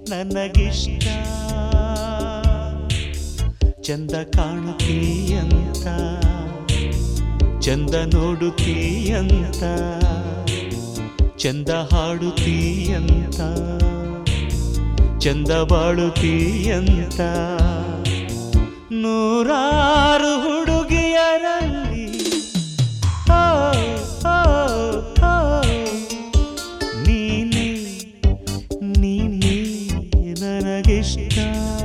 ನನಗಿಷ್ಟ ಚಂದ ಕಾಣುತ್ತೀಯಂತ ಚಂದ ನೋಡುತ್ತೀಯಂತ ಚಂದ ಹಾಡುತ್ತೀಯಂತ ಚಂದ ಬಾಳುತ್ತೀಯಂತ ನೂರಾರು ಹುಡುಗಿಯರಲ್ಲಿ ಓ, ಓ, ಓ, ನೀನೇ ನೀನೇ ನನಗಿಷ್ಟ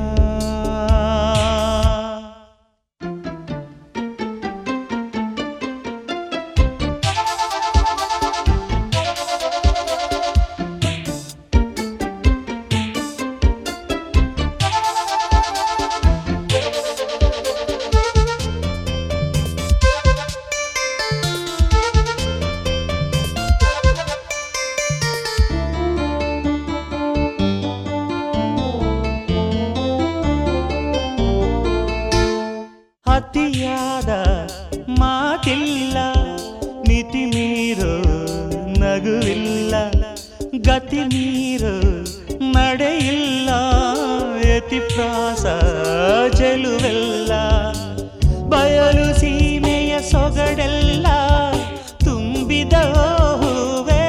ಅತಿಯಾದ ಮಾತಿಲ್ಲ ಮಿತಿ ಮೀರು ನಗುವಿಲ್ಲ ಗತಿ ಮೀರು ನಡೆಯಿಲ್ಲ ಯತಿಪ್ರಾಸ ಚೆಲುವೆಲ್ಲ ಬಯಲು ಸೀಮೆಯ ಸೊಗಡೆಲ್ಲ ತುಂಬಿದ ಹೂವೇ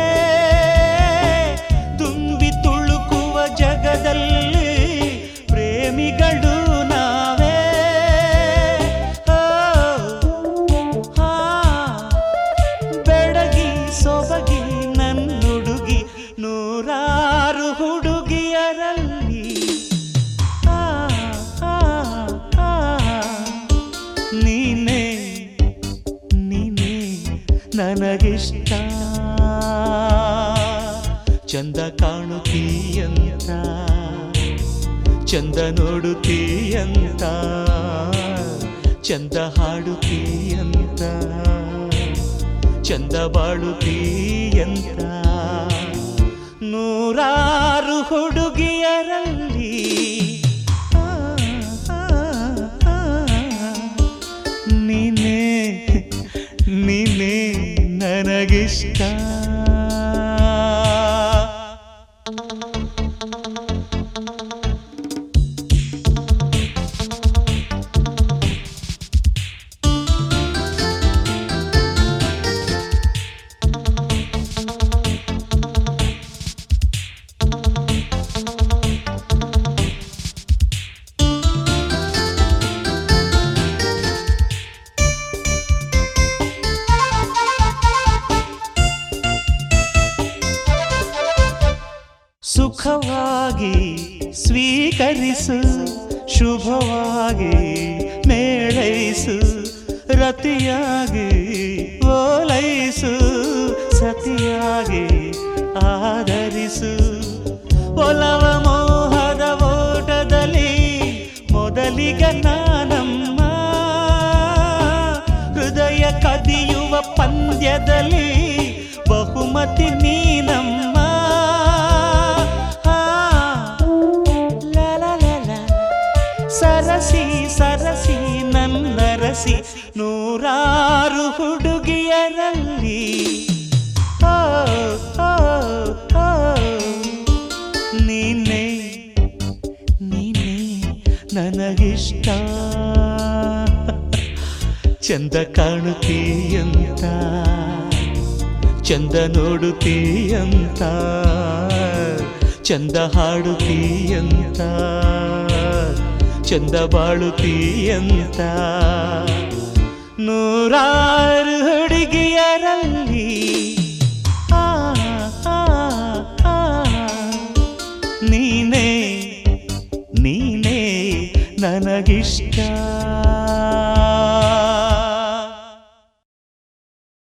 ತುಂಬಿ ತುಳುಕುವ ಜಗದಲ್ಲಿ ಪ್ರೇಮಿಗಳು ನಾವೇ ಓ, ಹಾ, ಬೆಡಗಿ ಸೊಬಗಿ ನನ್ನುಡುಗಿ ನೂರಾರು ಹುಡುಗಿಯರಲ್ಲಿ ಆ, ಆ, ಆ, ನೀನೇ ನೀನೇ ನನಗಿಷ್ಟ ಚಂದ ಕಾಣುತ್ತೀಯಂತ ಚಂದ ನೋಡುತ್ತೀಯಂತ ಚಂದ ಹಾಡುತ್ತೀಯಂತ ಚಂದ ಬಾಳುತ್ತೀಯಂತ ನೂರಾರು ಹುಡುಗಿಯರಲ್ಲಿ ಆ, ಆ, ಆ, ನೀನೇ ನೀನೇ ನನಗಿಷ್ಟ ಸುಖವಾಗಿ ಸ್ವೀಕರಿಸು ಶುಭವಾಗಿ ಮೇಳೈಸು ರತಿಯಾಗಿ ಓಲೈಸು ಸತಿಯಾಗಿ ಆದರಿಸು ಒಲವ ಮೋಹದ ಓಟದಲ್ಲಿ ಮೊದಲಿಗ ನಾನಮ್ಮ ಹೃದಯ ಕದಿಯುವ ಪಂದ್ಯದಲ್ಲಿ ಬಹುಮತಿ ನೀನಮ್ಮ ಆ, ಲಾ, ಲಾ, ಲಾ, ಲಾ. ಸರಸಿ ಸರಸಿ ನನ್ನರಸಿ ನೂರಾರು ಹುಡುಗಿಯರಲ್ಲಿ ಓ, ಓ, ಓ, ನೀನೇ ನೀನೇ ನನಗಿಷ್ಟ ಚಂದ ಕಾಣುತ್ತೀಯಂತ ಚಂದ ನೋಡುತ್ತೀಯಂತ ಚಂದ ಹಾಡುತ್ತೀಯಂತ ಚಂದ ಬಾಳುತ್ತೀಯಂತ ನೂರಾರು ಹುಡುಗಿಯರ